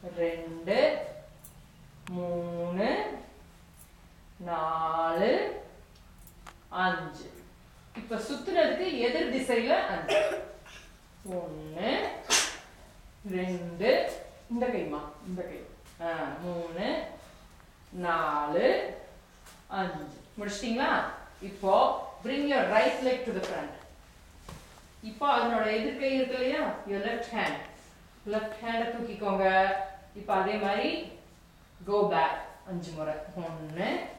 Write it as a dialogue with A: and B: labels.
A: ரெண்டு மூணு நாலு அஞ்சு இப்ப சுத்துறதுக்கு எதிர் திசையில அஞ்சு ஒண்ணு ரெண்டு இந்த கைமா இந்த கை ஆ, மூணு நாலு அஞ்சு முடிச்சிட்டீங்களா இப்போ bring your right leg to the front இப்போ அதனோட எதிர்கை இருக்கு இல்லையா your left hand left hand தூக்கிக்கோங்க இப்போ அதே மாதிரி go back அஞ்சு முறை ஒன்று